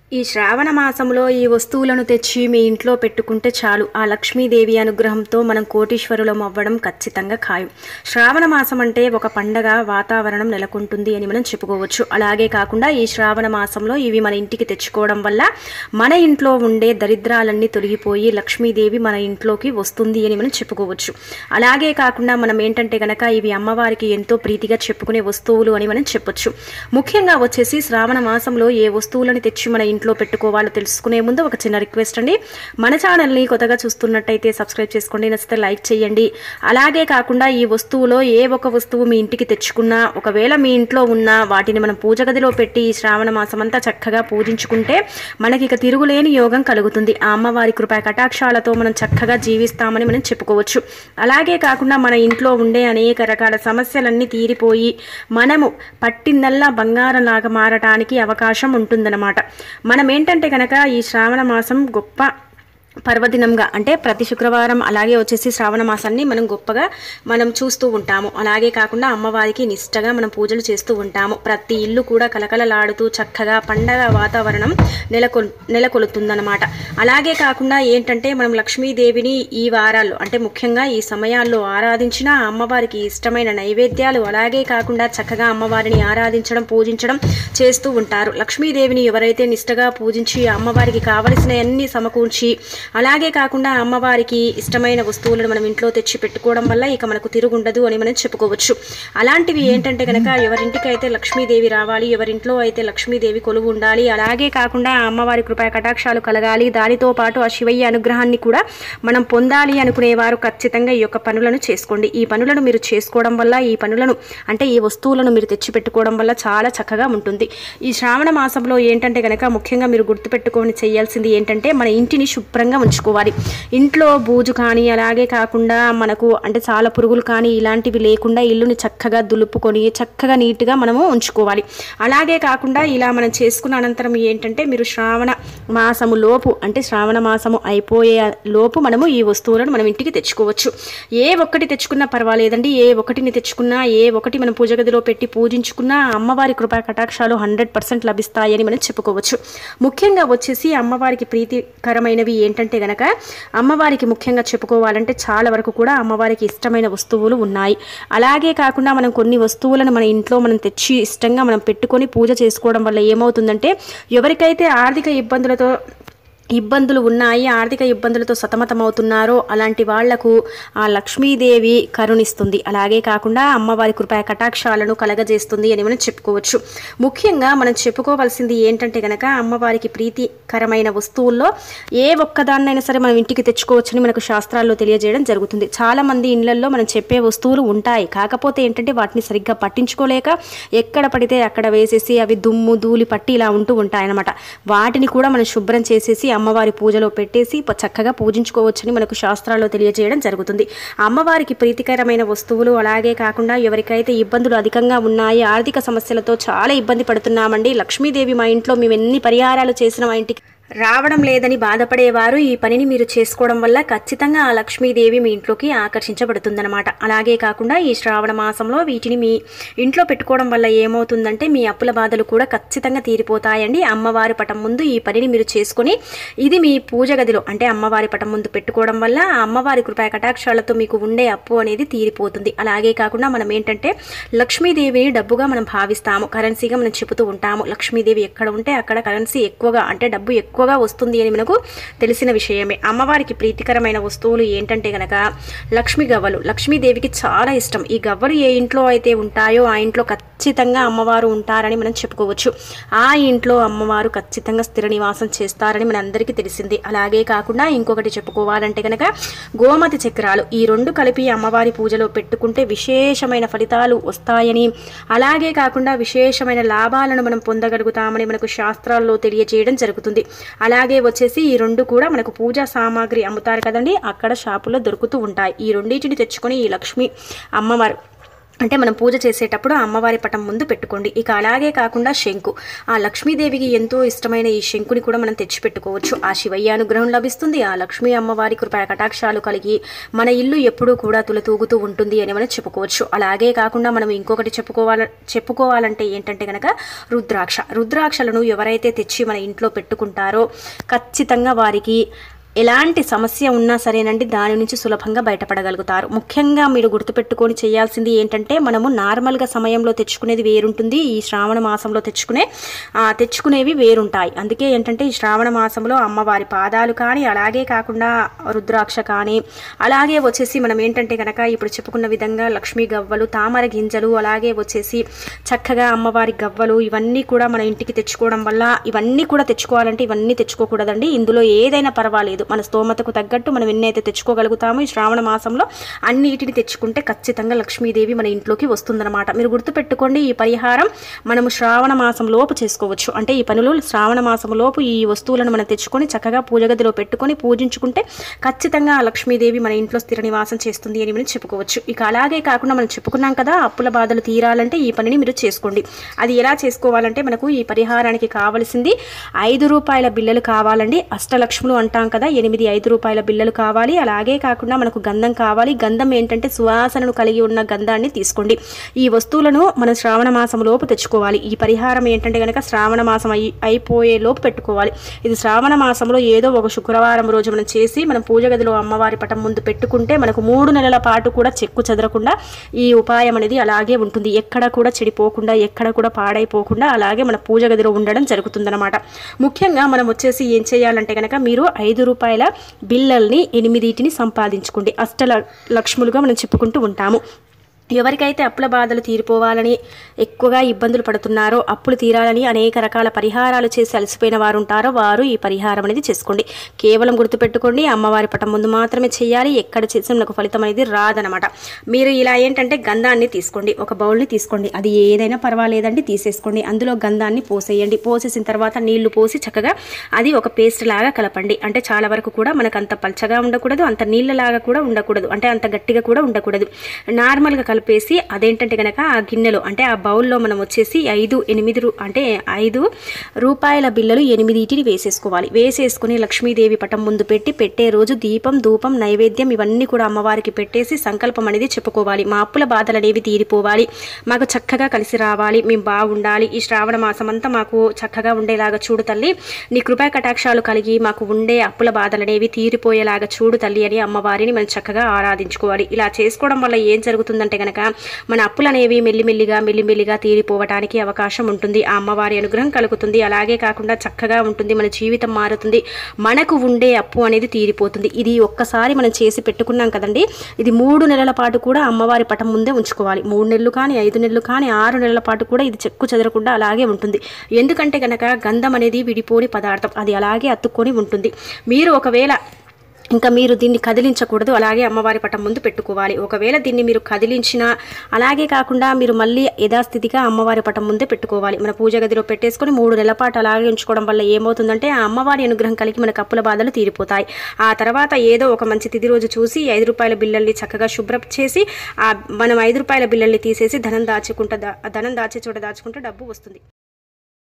ఈ శ్రావణ మాసంలో ఈ వస్తువులను తెచ్చి మీ ఇంట్లో పెట్టుకుంటే చాలు ఆ లక్ష్మీదేవి అనుగ్రహంతో మనం కోటీశ్వరులం అవ్వడం ఖచ్చితంగా ఖాయం శ్రావణ మాసం అంటే ఒక పండగ వాతావరణం నెలకొంటుంది అని మనం చెప్పుకోవచ్చు అలాగే కాకుండా ఈ శ్రావణ మాసంలో ఇవి మన ఇంటికి తెచ్చుకోవడం వల్ల మన ఇంట్లో ఉండే దరిద్రాలన్నీ తొలగిపోయి లక్ష్మీదేవి మన ఇంట్లోకి వస్తుంది అని మనం చెప్పుకోవచ్చు అలాగే కాకుండా మనం ఏంటంటే గనక ఇవి అమ్మవారికి ఎంతో ప్రీతిగా చెప్పుకునే వస్తువులు అని మనం చెప్పొచ్చు ముఖ్యంగా వచ్చేసి శ్రావణ మాసంలో ఏ వస్తువులను తెచ్చి మన ఇంట్లో పెట్టుకోవాలో తెలుసుకునే ముందు ఒక చిన్న రిక్వెస్ట్ అండి మన ఛానల్ని కొత్తగా చూస్తున్నట్టయితే సబ్స్క్రైబ్ చేసుకోండి నచ్చితే లైక్ చేయండి అలాగే కాకుండా ఈ వస్తువులో ఏ ఒక వస్తువు మీ ఇంటికి తెచ్చుకున్నా ఒకవేళ మీ ఇంట్లో ఉన్న వాటిని మనం పూజ గదిలో పెట్టి ఈ శ్రావణ మాసం అంతా చక్కగా పూజించుకుంటే మనకి ఇక తిరుగులేని యోగం కలుగుతుంది ఆ అమ్మవారి కృపా కటాక్షాలతో మనం చక్కగా జీవిస్తామని మనం చెప్పుకోవచ్చు అలాగే కాకుండా మన ఇంట్లో ఉండే అనేక రకాల సమస్యలన్నీ తీరిపోయి మనము పట్టిందల్లా బంగారంలాగా మారటానికి అవకాశం ఉంటుందన్నమాట మనం ఏంటంటే కనుక ఈ శ్రావణ మాసం గొప్ప పర్వదినంగా అంటే ప్రతి శుక్రవారం అలాగే వచ్చేసి శ్రావణ మాసాన్ని మనం గొప్పగా మనం చూస్తూ ఉంటాము అలాగే కాకుండా అమ్మవారికి నిష్టగా మనం పూజలు చేస్తూ ఉంటాము ప్రతి ఇల్లు కూడా కలకలలాడుతూ చక్కగా పండగ వాతావరణం నెలకొ నెలకొలుతుందన్నమాట అలాగే కాకుండా ఏంటంటే మనం లక్ష్మీదేవిని ఈ వారాల్లో అంటే ముఖ్యంగా ఈ సమయాల్లో ఆరాధించిన ఆ అమ్మవారికి ఇష్టమైన నైవేద్యాలు అలాగే కాకుండా చక్కగా అమ్మవారిని ఆరాధించడం పూజించడం చేస్తూ ఉంటారు లక్ష్మీదేవిని ఎవరైతే నిష్టగా పూజించి ఆ అమ్మవారికి కావలసిన అన్ని సమకూర్చి అలాగే కాకుండా అమ్మవారికి ఇష్టమైన వస్తువులను మనం ఇంట్లో తెచ్చి పెట్టుకోవడం వల్ల ఇక మనకు తిరుగుండదు అని మనం చెప్పుకోవచ్చు అలాంటివి ఏంటంటే కనుక ఎవరింటికి అయితే లక్ష్మీదేవి రావాలి ఎవరింట్లో అయితే లక్ష్మీదేవి కొలువు ఉండాలి అలాగే కాకుండా ఆ అమ్మవారి కృపా కటాక్షాలు కలగాలి దానితో పాటు ఆ శివయ్య అనుగ్రహాన్ని కూడా మనం పొందాలి అనుకునేవారు ఖచ్చితంగా ఈ యొక్క పనులను చేసుకోండి ఈ పనులను మీరు చేసుకోవడం వల్ల ఈ పనులను అంటే ఈ వస్తువులను మీరు తెచ్చి పెట్టుకోవడం వల్ల చాలా చక్కగా ఉంటుంది ఈ శ్రావణ మాసంలో ఏంటంటే కనుక ముఖ్యంగా మీరు గుర్తుపెట్టుకొని చేయాల్సింది ఏంటంటే మన ఇంటిని శుభ్రంగా ఉంచుకోవాలి ఇంట్లో బూజు కానీ అలాగే కాకుండా మనకు అంటే చాలా పురుగులు కానీ ఇలాంటివి లేకుండా ఇల్లుని చక్కగా దులుపుకొని చక్కగా నీట్గా మనము ఉంచుకోవాలి అలాగే కాకుండా ఇలా మనం చేసుకున్న అనంతరం ఏంటంటే మీరు శ్రావణ మాసము లోపు అంటే శ్రావణ మాసము అయిపోయే లోపు మనము ఈ వస్తువులను మనం ఇంటికి తెచ్చుకోవచ్చు ఏ ఒక్కటి తెచ్చుకున్నా పర్వాలేదండి ఏ ఒకటిని తెచ్చుకున్నా ఏ ఒకటి మనం పూజ గదిలో పెట్టి పూజించుకున్నా అమ్మవారి కృపా కటాక్షాలు హండ్రెడ్ పర్సెంట్ లభిస్తాయని మనం చెప్పుకోవచ్చు ముఖ్యంగా వచ్చేసి అమ్మవారికి ప్రీతికరమైనవి ఏంటంటే గనక అమ్మవారికి ముఖ్యంగా చెప్పుకోవాలంటే చాలా వరకు కూడా అమ్మవారికి ఇష్టమైన వస్తువులు ఉన్నాయి అలాగే కాకుండా మనం కొన్ని వస్తువులను మన ఇంట్లో మనం తెచ్చి ఇష్టంగా మనం పెట్టుకొని పూజ చేసుకోవడం వల్ల ఏమవుతుందంటే ఎవరికైతే ఆర్థిక ఇబ్బందులతో ఇబ్బందులు ఉన్నాయి ఆర్థిక ఇబ్బందులతో సతమతమవుతున్నారో అలాంటి వాళ్లకు ఆ లక్ష్మీదేవి కరుణిస్తుంది అలాగే కాకుండా అమ్మవారి కృపా కటాక్షాలను కలగజేస్తుంది అని మనం చెప్పుకోవచ్చు ముఖ్యంగా మనం చెప్పుకోవాల్సింది ఏంటంటే గనక అమ్మవారికి ప్రీతికరమైన వస్తువుల్లో ఏ ఒక్కదాన్నైనా సరే మనం ఇంటికి తెచ్చుకోవచ్చని మనకు శాస్త్రాల్లో తెలియజేయడం జరుగుతుంది చాలా మంది ఇళ్లల్లో మనం చెప్పే వస్తువులు ఉంటాయి కాకపోతే ఏంటంటే వాటిని సరిగ్గా పట్టించుకోలేక ఎక్కడ పడితే అక్కడ వేసేసి అవి దుమ్ము ధూళి పట్టి ఇలా ఉంటూ ఉంటాయన్నమాట వాటిని కూడా మనం శుభ్రం చేసేసి అమ్మవారి పూజలో పెట్టేసి ప- చక్కగా పూజించుకోవచ్చని మనకు శాస్త్రాల్లో తెలియజేయడం జరుగుతుంది అమ్మవారికి ప్రీతికరమైన వస్తువులు అలాగే కాకుండా ఎవరికైతే ఇబ్బందులు అధికంగా ఉన్నాయి ఆర్థిక సమస్యలతో చాలా ఇబ్బంది పడుతున్నామండి లక్ష్మీదేవి మా ఇంట్లో మేము ఎన్ని పరిహారాలు చేసిన మా ఇంటికి రావడం లేదని బాధపడేవారు ఈ పనిని మీరు చేసుకోవడం వల్ల ఖచ్చితంగా ఆ లక్ష్మీదేవి మీ ఇంట్లోకి ఆకర్షించబడుతుందన్నమాట అలాగే కాకుండా ఈ శ్రావణ మాసంలో వీటిని మీ ఇంట్లో పెట్టుకోవడం వల్ల ఏమవుతుందంటే మీ అప్పుల బాధలు కూడా ఖచ్చితంగా తీరిపోతాయండి అమ్మవారి పటం ముందు ఈ పనిని మీరు చేసుకొని ఇది మీ పూజ గదిలో అంటే అమ్మవారి పటం ముందు పెట్టుకోవడం వల్ల ఆ అమ్మవారి కృపా కటాక్షాలతో మీకు ఉండే అప్పు అనేది తీరిపోతుంది అలాగే కాకుండా మనం ఏంటంటే లక్ష్మీదేవిని డబ్బుగా మనం భావిస్తాము కరెన్సీగా మనం చెబుతూ ఉంటాము లక్ష్మీదేవి ఎక్కడ ఉంటే అక్కడ కరెన్సీ ఎక్కువగా అంటే డబ్బు ఎక్కువగా వస్తుంది అని మనకు తెలిసిన విషయమే అమ్మవారికి ప్రీతికరమైన వస్తువులు ఏంటంటే గనక లక్ష్మీ గవ్వలు లక్ష్మీదేవికి చాలా ఇష్టం ఈ గవ్వలు ఏ ఇంట్లో అయితే ఉంటాయో ఆ ఇంట్లో ఖచ్చితంగా అమ్మవారు ఉంటారని మనం చెప్పుకోవచ్చు ఆ ఇంట్లో అమ్మవారు ఖచ్చితంగా స్థిర నివాసం చేస్తారని మనందరికీ తెలిసింది అలాగే కాకుండా ఇంకొకటి చెప్పుకోవాలంటే కనుక గోమతి చక్రాలు ఈ రెండు కలిపి అమ్మవారి పూజలో పెట్టుకుంటే విశేషమైన ఫలితాలు వస్తాయని అలాగే కాకుండా విశేషమైన లాభాలను మనం పొందగలుగుతామని మనకు శాస్త్రాల్లో తెలియజేయడం జరుగుతుంది అలాగే వచ్చేసి ఈ రెండు కూడా మనకు పూజా సామాగ్రి అమ్ముతారు కదండి అక్కడ షాపులో దొరుకుతూ ఉంటాయి ఈ రెండింటిని తెచ్చుకొని ఈ లక్ష్మి అమ్మవారు అంటే మనం పూజ చేసేటప్పుడు ఆ అమ్మవారి పటం ముందు పెట్టుకోండి ఇక అలాగే కాకుండా శంకు ఆ లక్ష్మీదేవికి ఎంతో ఇష్టమైన ఈ శంకుని కూడా మనం తెచ్చి పెట్టుకోవచ్చు ఆ శివయ్య అనుగ్రహం లభిస్తుంది ఆ లక్ష్మీ అమ్మవారి కృపా కటాక్షాలు కలిగి మన ఇల్లు ఎప్పుడూ కూడా తులతూగుతూ ఉంటుంది అని మనం చెప్పుకోవచ్చు అలాగే కాకుండా మనం ఇంకొకటి చెప్పుకోవాల చెప్పుకోవాలంటే ఏంటంటే కనుక రుద్రాక్ష రుద్రాక్షలను ఎవరైతే తెచ్చి మన ఇంట్లో పెట్టుకుంటారో ఖచ్చితంగా వారికి ఎలాంటి సమస్య ఉన్నా సరేనండి దాని నుంచి సులభంగా బయటపడగలుగుతారు ముఖ్యంగా మీరు గుర్తుపెట్టుకొని చేయాల్సింది ఏంటంటే మనము నార్మల్గా సమయంలో తెచ్చుకునేది వేరుంటుంది ఈ శ్రావణ మాసంలో తెచ్చుకునే ఆ, తెచ్చుకునేవి వేరుంటాయి అందుకే ఏంటంటే ఈ శ్రావణ మాసంలో అమ్మవారి పాదాలు కానీ అలాగే కాకుండా రుద్రాక్ష కానీ అలాగే వచ్చేసి మనం ఏంటంటే కనుక ఇప్పుడు చెప్పుకున్న విధంగా లక్ష్మీ గవ్వలు తామర గింజలు అలాగే వచ్చేసి చక్కగా అమ్మవారి గవ్వలు ఇవన్నీ కూడా మన ఇంటికి తెచ్చుకోవడం వల్ల ఇవన్నీ కూడా తెచ్చుకోవాలంటే ఇవన్నీ తెచ్చుకోకూడదండి ఇందులో ఏదైనా పర్వాలేదు మన స్తోమతకు తగ్గట్టు మనం ఎన్నైతే తెచ్చుకోగలుగుతామో ఈ శ్రావణ మాసంలో అన్నిటిని తెచ్చుకుంటే ఖచ్చితంగా లక్ష్మీదేవి మన ఇంట్లోకి వస్తుందన్నమాట మీరు గుర్తుపెట్టుకోండి ఈ పరిహారం మనము శ్రావణ మాసం లోపు చేసుకోవచ్చు అంటే ఈ పనులు శ్రావణ మాసం లోపు ఈ వస్తువులను మనం తెచ్చుకొని చక్కగా పూజ గదిలో పెట్టుకొని పూజించుకుంటే ఖచ్చితంగా ఆ లక్ష్మీదేవి మన ఇంట్లో స్థిర నివాసం చేస్తుంది అని మనం చెప్పుకోవచ్చు ఇక అలాగే కాకుండా మనం చెప్పుకున్నాం కదా అప్పుల బాధలు తీరాలంటే ఈ పనిని మీరు చేసుకోండి అది ఎలా చేసుకోవాలంటే మనకు ఈ పరిహారానికి కావలసింది ఐదు రూపాయల బిల్లలు కావాలండి అష్టలక్ష్ములు అంటాం కదా ఎనిమిది ఐదు రూపాయల బిల్లలు కావాలి అలాగే కాకుండా మనకు గంధం కావాలి గంధం ఏంటంటే సువాసనను కలిగి ఉన్న గంధాన్ని తీసుకోండి ఈ వస్తువులను మనం శ్రావణ మాసం లోపు తెచ్చుకోవాలి ఈ పరిహారం ఏంటంటే కనుక శ్రావణ మాసం అయి అయిపోయే లోపు పెట్టుకోవాలి ఇది శ్రావణ మాసంలో ఏదో ఒక శుక్రవారం రోజు మనం చేసి మనం పూజ గదిలో అమ్మవారి పటం ముందు పెట్టుకుంటే మనకు మూడు నెలల పాటు కూడా చెక్కు చెదరకుండా ఈ ఉపాయం అనేది అలాగే ఉంటుంది ఎక్కడ కూడా చెడిపోకుండా ఎక్కడ కూడా పాడైపోకుండా అలాగే మన పూజ గదిలో ఉండడం జరుగుతుందన్నమాట ముఖ్యంగా మనం వచ్చేసి ఏం చేయాలంటే కనుక మీరు ఐదు రూపాయల బిల్లల్ని ఎనిమిదిటిని సంపాదించుకోండి అష్ట ల- లక్ష్ములుగా మనం చెప్పుకుంటూ ఉంటాము ఎవరికైతే అప్పుల బాధలు తీరిపోవాలని ఎక్కువగా ఇబ్బందులు పడుతున్నారో అప్పులు తీరాలని అనేక రకాల పరిహారాలు చేసి అలసిపోయిన వారు ఉంటారో వారు ఈ పరిహారం అనేది చేసుకోండి కేవలం గుర్తుపెట్టుకోండి అమ్మవారి పటం ముందు మాత్రమే చేయాలి ఎక్కడ చేసిన నాకు ఫలితం అనేది రాదనమాట మీరు ఇలా ఏంటంటే గంధాన్ని తీసుకోండి ఒక బౌల్ని తీసుకోండి అది ఏదైనా పర్వాలేదండి తీసేసుకోండి అందులో గంధాన్ని పోసేయండి పోసేసిన తర్వాత నీళ్లు పోసి చక్కగా అది ఒక పేస్ట్ లాగా కలపండి అంటే చాలా వరకు కూడా మనకు అంత పల్చగా ఉండకూడదు అంత నీళ్ళలాగా కూడా ఉండకూడదు అంటే అంత గట్టిగా కూడా ఉండకూడదు నార్మల్గా కలిపేసి అదేంటంటే కనుక ఆ గిన్నెలో అంటే ఆ బౌల్లో మనం వచ్చేసి ఐదు ఎనిమిది రూ అంటే ఐదు రూపాయల బిల్లలు ఎనిమిదిటిని వేసేసుకోవాలి వేసేసుకుని లక్ష్మీదేవి పటం ముందు పెట్టి పెట్టే రోజు దీపం ధూపం నైవేద్యం ఇవన్నీ కూడా అమ్మవారికి పెట్టేసి సంకల్పం అనేది చెప్పుకోవాలి మా అప్పుల బాధలు అనేవి తీరిపోవాలి మాకు చక్కగా కలిసి రావాలి మేము బాగుండాలి ఈ శ్రావణ మాసం అంతా మాకు చక్కగా ఉండేలాగా చూడు తల్లి నీ కృపా కటాక్షాలు కలిగి మాకు ఉండే అప్పుల బాధలు అనేవి తీరిపోయేలాగా చూడు తల్లి అని అమ్మవారిని మనం చక్కగా ఆరాధించుకోవాలి ఇలా చేసుకోవడం వల్ల ఏం జరుగుతుందంటే కనుక మన అప్పులు అనేవి మెల్లిమెల్లిగా మెల్లిమెల్లిగా తీరిపోవటానికి అవకాశం ఉంటుంది ఆ అమ్మవారి అనుగ్రహం కలుగుతుంది అలాగే కాకుండా చక్కగా ఉంటుంది మన జీవితం మారుతుంది మనకు ఉండే అప్పు అనేది తీరిపోతుంది ఇది ఒక్కసారి మనం చేసి పెట్టుకున్నాం కదండి ఇది మూడు నెలల పాటు కూడా అమ్మవారి పటం ముందే ఉంచుకోవాలి మూడు నెలలు కానీ ఐదు నెలలు కానీ ఆరు నెలల పాటు కూడా ఇది చెక్కు చెదరకుండా అలాగే ఉంటుంది ఎందుకంటే కనుక గంధం అనేది విడిపోని పదార్థం అది అలాగే అతుక్కొని ఉంటుంది మీరు ఒకవేళ ఇంకా మీరు దీన్ని కదిలించకూడదు అలాగే అమ్మవారి పటం ముందు పెట్టుకోవాలి ఒకవేళ దీన్ని మీరు కదిలించినా అలాగే కాకుండా మీరు మళ్ళీ యథాస్థితిగా అమ్మవారి పటం ముందే పెట్టుకోవాలి మన పూజ గదిలో పెట్టేసుకొని మూడు నెలల పాటు అలాగే ఉంచుకోవడం వల్ల ఏమవుతుందంటే ఆ అమ్మవారి అనుగ్రహం కలిగి మన కప్పుల బాధలు తీరిపోతాయి ఆ తర్వాత ఏదో ఒక మంచి తిథి రోజు చూసి ఐదు రూపాయల బిల్లల్ని చక్కగా శుభ్రం చేసి ఆ మనం ఐదు రూపాయల బిల్లల్ని తీసేసి ధనం దాచుకుంటా దా- ధనం దాచే చోట దాచుకుంటే డబ్బు వస్తుంది